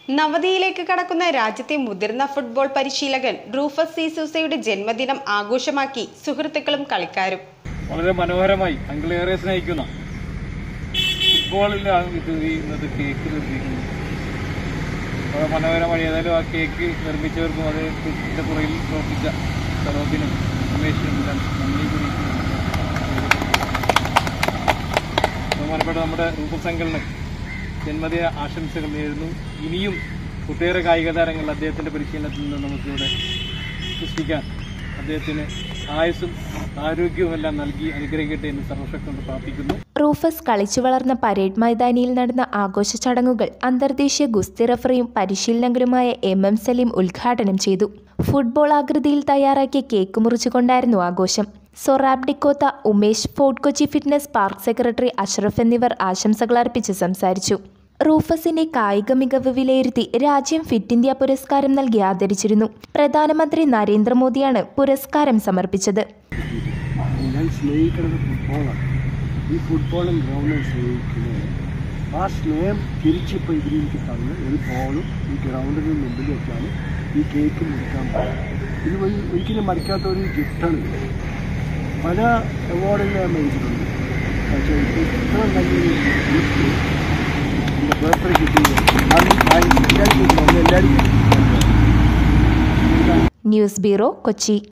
നവതിയിലേക്ക് കടക്കുന്ന രാജ്യത്തെ മുതിർന്ന ഫുട്ബോൾ പരിശീലകൻ റൂഫസ് സീസൂസയുടെ ജന്മദിനം ആഘോഷമാക്കി സുഹൃത്തുക്കളും കളിക്കാരും വളരെ മനോഹരമായി അങ്കിളേറെ സ്നേഹിക്കുന്ന ഫുട്ബോളിലാണ് ഇത് ഈ ഇന്നത്തെ കേക്ക് നിർമ്മിക്കുന്നത് വളരെ മനോഹരമായി ഏതായാലും ആ കേക്ക് നിർമ്മിച്ചവർക്കും അത് ഇതിന്റെ പുറകിൽ പ്രവർത്തിച്ച സരോബിനും രമേശിനും എല്ലാം നന്ദി കുറിക്കുന്നു ബഹുമാനപ്പെട്ട നമ്മുടെ രൂപസങ്കലിന് ജന്മദിന ആശംസകൾ നേരുന്നു ഇനിയും ഒട്ടേറെ കായിക താരങ്ങൾ അദ്ദേഹത്തിന്റെ പരിശീലനത്തിൽ നിന്ന് നമുക്കിവിടെ സൃഷ്ടിക്കാൻ അദ്ദേഹത്തിന് ആയുസ്സും ആരോഗ്യവുമെല്ലാം നൽകി അനുഗ്രഹിക്കട്ടെ എന്ന് സർവശക്തി കൊണ്ട് പ്രാർത്ഥിക്കുന്നു റൂഫസ് കളിച്ചു വളർന്ന പരേഡ് മൈതാനിയിൽ നടന്ന ആഘോഷ ചടങ്ങുകൾ അന്തർദേശീയ ഗുസ്തി റഫറിയും പരിശീലകനുമായ എം എം സലീം ഉദ്ഘാടനം ചെയ്തു ഫുട്ബോൾ ആകൃതിയിൽ തയ്യാറാക്കിയ കേക്ക് മുറിച്ചുകൊണ്ടായിരുന്നു ആഘോഷം സൊറാബ് ഡിക്കോത്ത Umesh Fort Kochi fitness park secretary Ashraf എന്നിവർ ആശംസകൾ അർപ്പിച്ച് സംസാരിച്ചു റൂഫസിന്റെ കായിക മികവ് വിലയിരുത്തി രാജ്യം ഫിറ്റ് ഇന്ത്യ പുരസ്കാരം നൽകി ആദരിച്ചിരുന്നു പ്രധാനമന്ത്രി നരേന്ദ്രമോദിയാണ് പുരസ്കാരം സമർപ്പിച്ചത് ഞാൻ സ്നേഹിക്കുന്നത് ഫുട്ബോളാണ് ഈ ഫുട്ബോളും ഗ്രൗണ്ടും സ്നേഹിക്കുന്നത് ആ സ്നേഹം തിരിച്ചിപ്പോൾ ഇതിലേക്ക് തന്ന് ഒരു ബോളും ഈ ഗ്രൗണ്ടിന് മുമ്പിൽ വെച്ചാണ് ഈ കേക്ക് മുറിക്കാൻ പോകുന്നത് ഇത് ഒരു ഒരിക്കലും മറിക്കാത്ത ഒരു ഗിഫ്റ്റാണ് ഇത്. പല അവാർഡുകൾ ഞാൻ മേടിച്ചിട്ടുണ്ട് പക്ഷേ ഇത് ഇത്ര നല്ലൊരു ഗിഫ്റ്റ് എൻ്റെ ബർത്ത്ഡേ കിട്ടിയത് അത് ഞാൻ എല്ലാവരും എല്ലാവരും ന്യൂസ് ബ്യൂറോ കൊച്ചി